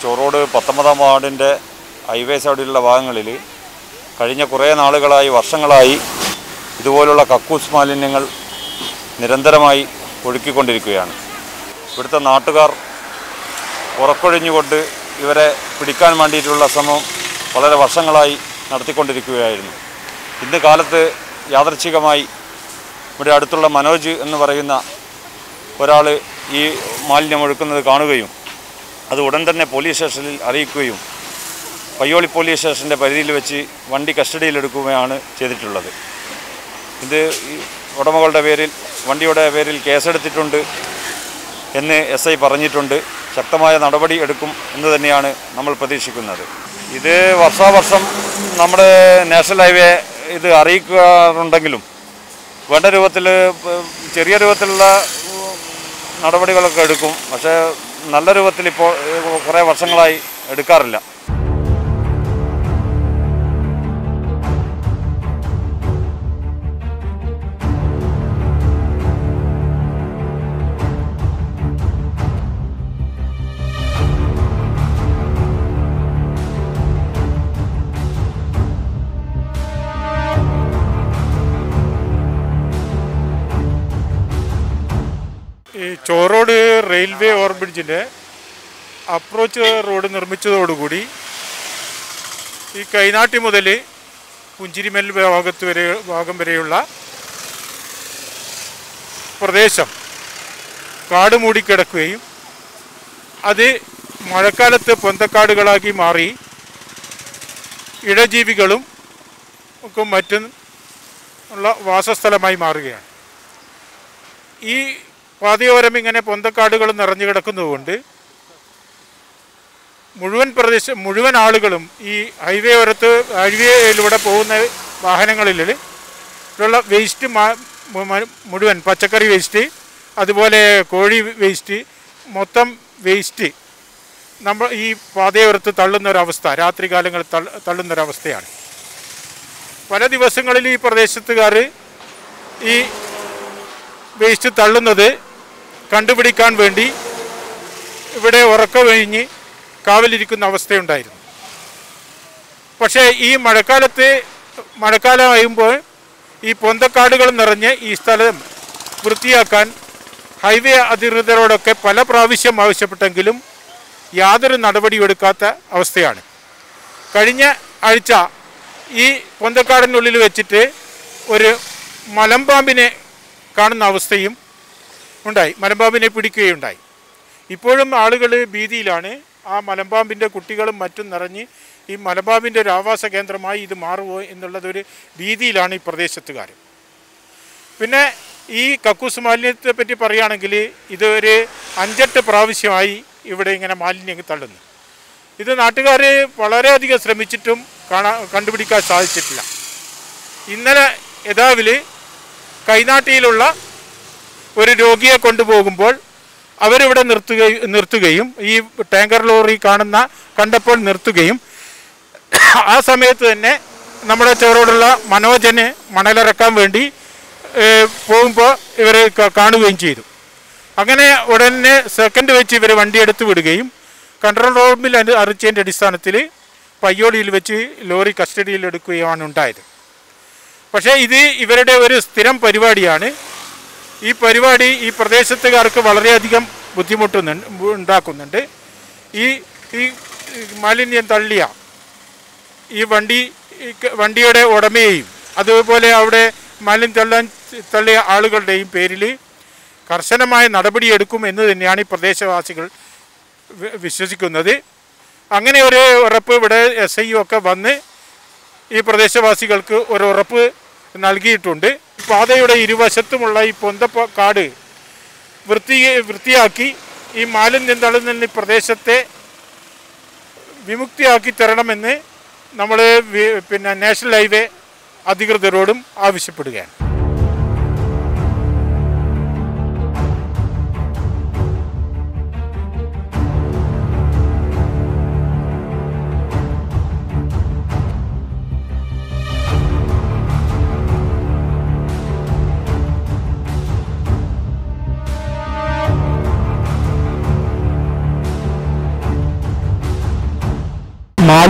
ചോറോട് പത്തൊമ്പതാം വാർഡിൻ്റെ ഹൈവേ സൈഡിലുള്ള ഭാഗങ്ങളിൽ കഴിഞ്ഞ കുറേ നാളുകളായി വർഷങ്ങളായി ഇതുപോലുള്ള കക്കൂസ് മാലിന്യങ്ങൾ നിരന്തരമായി ഒഴുക്കിക്കൊണ്ടിരിക്കുകയാണ് ഇവിടുത്തെ നാട്ടുകാർ ഉറക്കൊഴിഞ്ഞുകൊണ്ട് ഇവരെ പിടിക്കാൻ വേണ്ടിയിട്ടുള്ള ശ്രമം വളരെ വർഷങ്ങളായി നടത്തിക്കൊണ്ടിരിക്കുകയായിരുന്നു ഇന്ന് കാലത്ത് യാദർച്ഛികമായി ഇവിടെ അടുത്തുള്ള മനോജ് എന്ന് പറയുന്ന ഒരാൾ ഈ മാലിന്യം ഒഴുക്കുന്നത് കാണുകയും അത് ഉടൻ തന്നെ പോലീസ് സ്റ്റേഷനിൽ അറിയിക്കുകയും പയ്യോളി പോലീസ് സ്റ്റേഷൻ്റെ പരിധിയിൽ വെച്ച് വണ്ടി കസ്റ്റഡിയിലെടുക്കുകയാണ് ചെയ്തിട്ടുള്ളത് ഇത് ഈ ഉടമകളുടെ പേരിൽ വണ്ടിയുടെ പേരിൽ കേസെടുത്തിട്ടുണ്ട് എന്ന് എസ് ഐ പറഞ്ഞിട്ടുണ്ട് ശക്തമായ നടപടി എടുക്കും എന്ന് തന്നെയാണ് നമ്മൾ പ്രതീക്ഷിക്കുന്നത് ഇത് വർഷാവർഷം നമ്മുടെ നാഷണൽ ഹൈവേ ഇത് അറിയിക്കാറുണ്ടെങ്കിലും വേണ്ട രൂപത്തിൽ ചെറിയ രൂപത്തിലുള്ള ഉം, നടപടികളൊക്കെ എടുക്കും പക്ഷേ നല്ല രൂപത്തിൽ ഇപ്പോൾ കുറേ വർഷങ്ങളായി എടുക്കാറില്ല ഈ ചോറോട് റെയിൽവേ ഓവർബ്രിഡ്ജിൻ്റെ അപ്രോച്ച് റോഡ് നിർമ്മിച്ചതോടുകൂടി ഈ കൈനാട്ടി മുതൽ പുഞ്ചിരിമൽ ഭാഗത്ത് വരെ ഭാഗം വരെയുള്ള പ്രദേശം കാട് മൂടിക്കിടക്കുകയും അത് മഴക്കാലത്ത് പൊന്തക്കാടുകളാക്കി മാറി ഇഴജീവികളും ഒക്കെ മറ്റും ഉള്ള വാസസ്ഥലമായി മാറുകയാണ് ഈ പാതയോരം ഇങ്ങനെ പൊന്തക്കാടുകൾ നിറഞ്ഞു കിടക്കുന്നതുകൊണ്ട് മുഴുവൻ പ്രദേശം മുഴുവൻ ആളുകളും ഈ ഹൈവേ ഓരത്ത് ഹൈവേയിലൂടെ പോകുന്ന വാഹനങ്ങളിൽ ഉള്ള വേസ്റ്റ് മാ- മു- മു- മുഴുവൻ പച്ചക്കറി വേസ്റ്റ് അതുപോലെ കോഴി വേസ്റ്റ് മൊത്തം വേസ്റ്റ് നമ്മൾ ഈ പാതയോരത്ത് തള്ളുന്നൊരവസ്ഥ രാത്രി കാലങ്ങളിൽ തള്ളു തള്ളുന്നൊരവസ്ഥയാണ് പല ദിവസങ്ങളിൽ ഈ പ്രദേശത്തുകാർ ഈ വേസ്റ്റ് തള്ളുന്നത് കണ്ടുപിടിക്കാൻ വേണ്ടി ഇവിടെ ഉറക്ക കഴിഞ്ഞ് കാവലിരിക്കുന്ന അവസ്ഥയുണ്ടായിരുന്നു പക്ഷേ ഈ മഴക്കാലത്ത് മഴക്കാലമായുമ്പോൾ ഈ പൊന്തക്കാടുകൾ നിറഞ്ഞ് ഈ സ്ഥലം വൃത്തിയാക്കാൻ ഹൈവേ അധികൃതരോടൊക്കെ പല പ്രാവശ്യം ആവശ്യപ്പെട്ടെങ്കിലും യാതൊരു നടപടിയും എടുക്കാത്ത അവസ്ഥയാണ് കഴിഞ്ഞ ആഴ്ച ഈ പൊന്തക്കാടിനുള്ളിൽ വെച്ചിട്ട് ഒരു മലമ്പാമ്പിനെ കാണുന്ന അവസ്ഥയും ഉണ്ടായി മലമ്പാമ്പിനെ പിടിക്കുകയുണ്ടായി ഇപ്പോഴും ആളുകൾ ഭീതിയിലാണ് ആ മലമ്പാമ്പിൻ്റെ കുട്ടികളും മറ്റും നിറഞ്ഞ് ഈ മലമ്പാമ്പിൻ്റെ ഒരു ആവാസ കേന്ദ്രമായി ഇത് മാറുമോ എന്നുള്ളതൊരു ഭീതിയിലാണ് ഈ പ്രദേശത്തുകാർ പിന്നെ ഈ കക്കൂസ് മാലിന്യത്തെ പറ്റി പറയുകയാണെങ്കിൽ ഇത് ഒരു അഞ്ചെട്ട് പ്രാവശ്യമായി ഇവിടെ ഇങ്ങനെ മാലിന്യം തള്ളുന്നു ഇത് നാട്ടുകാർ വളരെയധികം ശ്രമിച്ചിട്ടും കാണാൻ കണ്ടുപിടിക്കാൻ സാധിച്ചിട്ടില്ല ഇന്നലെ യഥാവില് കൈനാട്ടിയിലുള്ള ഒരു രോഗിയെ കൊണ്ടുപോകുമ്പോൾ അവരിവിടെ നിർത്തുകയും നിർത്തുകയും ഈ ടാങ്കർ ലോറി കാണുന്ന കണ്ടപ്പോൾ നിർത്തുകയും ആ സമയത്ത് തന്നെ നമ്മുടെ ചോറോടുള്ള മനോജന് മണലിറക്കാൻ വേണ്ടി പോകുമ്പോൾ ഇവർ കാണുകയും ചെയ്തു അങ്ങനെ ഉടനെ സെക്കൻഡ് വെച്ച് ഇവർ വണ്ടി എടുത്ത് വിടുകയും കൺട്രോൾ റൂമിൽ അത് അറിയിച്ചതിൻ്റെ അടിസ്ഥാനത്തിൽ പയ്യോടിയിൽ വെച്ച് ലോറി കസ്റ്റഡിയിൽ എടുക്കുകയാണ് ഉണ്ടായത് പക്ഷേ ഇത് ഇവരുടെ ഒരു സ്ഥിരം പരിപാടിയാണ് ഈ പരിപാടി ഈ പ്രദേശത്തുകാർക്ക് വളരെയധികം ബുദ്ധിമുട്ടുന്നുണ്ട് ഉണ്ടാക്കുന്നുണ്ട് ഈ ഈ മാലിന്യം തള്ളിയ ഈ വണ്ടി ഈ ക- വണ്ടിയുടെ ഉടമയെയും അതുപോലെ അവിടെ മാലിന്യം തള്ളാൻ തള്ളിയ ആളുകളുടെയും പേരിൽ കർശനമായ നടപടിയെടുക്കും എന്ന് തന്നെയാണ് ഈ പ്രദേശവാസികൾ വി- വിശ്വസിക്കുന്നത് അങ്ങനെ ഒരു ഉറപ്പ് ഇവിടെ എസ് ഐ ഒക്കെ വന്ന് ഈ പ്രദേശവാസികൾക്ക് ഒരു ഉറപ്പ് നൽകിയിട്ടുണ്ട് പാതയുടെ ഇരുവശത്തുമുള്ള ഈ പൊന്തപ്പ കാട് വൃത്തി വൃത്തിയാക്കി ഈ മാലിന്യം തള്ളുന്ന ഈ പ്രദേശത്തെ വിമുക്തിയാക്കി തരണമെന്ന് നമ്മൾ പിന്നെ നാഷണൽ ഹൈവേ അധികൃതരോടും ആവശ്യപ്പെടുകയാണ്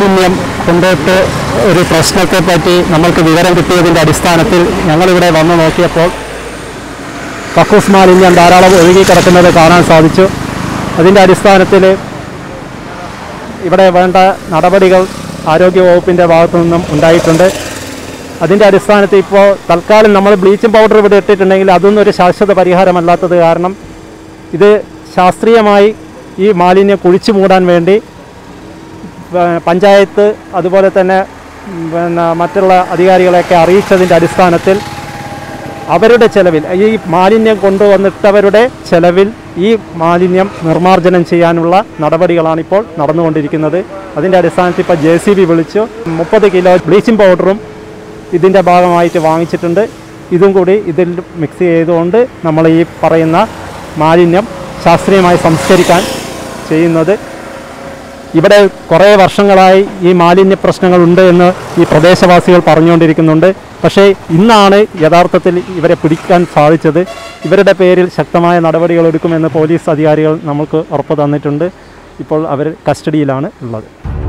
മാലിന്യം കൊണ്ടിട്ട് ഒരു പ്രശ്നത്തെ പറ്റി നമ്മൾക്ക് വിവരം കിട്ടിയതിൻ്റെ അടിസ്ഥാനത്തിൽ ഞങ്ങളിവിടെ വന്നു നോക്കിയപ്പോൾ കക്കൂസ് മാലിന്യം ധാരാളം ഒഴുകി കിടക്കുന്നത് കാണാൻ സാധിച്ചു അതിൻ്റെ അടിസ്ഥാനത്തിൽ ഇവിടെ വേണ്ട നടപടികൾ ആരോഗ്യവകുപ്പിൻ്റെ ഭാഗത്തു നിന്നും ഉണ്ടായിട്ടുണ്ട് അതിൻ്റെ അടിസ്ഥാനത്തിൽ ഇപ്പോൾ തൽക്കാലം നമ്മൾ ബ്ലീച്ചിങ് പൗഡർ ഇവിടെ ഇട്ടിട്ടുണ്ടെങ്കിൽ അതൊന്നും ഒരു ശാശ്വത പരിഹാരമല്ലാത്തത് കാരണം ഇത് ശാസ്ത്രീയമായി ഈ മാലിന്യം കുഴിച്ചു മൂടാൻ വേണ്ടി ഏഹ് പഞ്ചായത്ത് അതുപോലെ തന്നെ ഉം, പിന്നെ മറ്റുള്ള അധികാരികളെയൊക്കെ അറിയിച്ചതിൻ്റെ അടിസ്ഥാനത്തിൽ അവരുടെ ചെലവിൽ ഈ മാലിന്യം കൊണ്ടുവന്നിട്ടവരുടെ ചെലവിൽ ഈ മാലിന്യം നിർമ്മാർജ്ജനം ചെയ്യാനുള്ള നടപടികളാണ് ഇപ്പോൾ നടന്നുകൊണ്ടിരിക്കുന്നത് അതിൻ്റെ അടിസ്ഥാനത്തിൽ ഇപ്പോൾ ജെ സി ബി വിളിച്ചു മുപ്പത് കിലോ ബ്ലീച്ചിങ് പൗഡറും ഇതിൻ്റെ ഭാഗമായിട്ട് വാങ്ങിച്ചിട്ടുണ്ട് ഇതും കൂടി ഇതിൽ മിക്സ് ചെയ്തുകൊണ്ട് നമ്മൾ ഈ പറയുന്ന മാലിന്യം ശാസ്ത്രീയമായി സംസ്കരിക്കാൻ ചെയ്യുന്നത് ഇവിടെ കുറേ വർഷങ്ങളായി ഈ മാലിന്യ പ്രശ്നങ്ങളുണ്ട് എന്ന് ഈ പ്രദേശവാസികൾ പറഞ്ഞുകൊണ്ടിരിക്കുന്നുണ്ട് പക്ഷേ ഇന്നാണ് യഥാർത്ഥത്തിൽ ഇവരെ പിടിക്കാൻ സാധിച്ചത് ഇവരുടെ പേരിൽ ശക്തമായ നടപടികൾ എടുക്കുമെന്ന് പോലീസ് അധികാരികൾ നമുക്ക് ഉറപ്പ് തന്നിട്ടുണ്ട് ഇപ്പോൾ അവർ കസ്റ്റഡിയിലാണ് ഉള്ളത്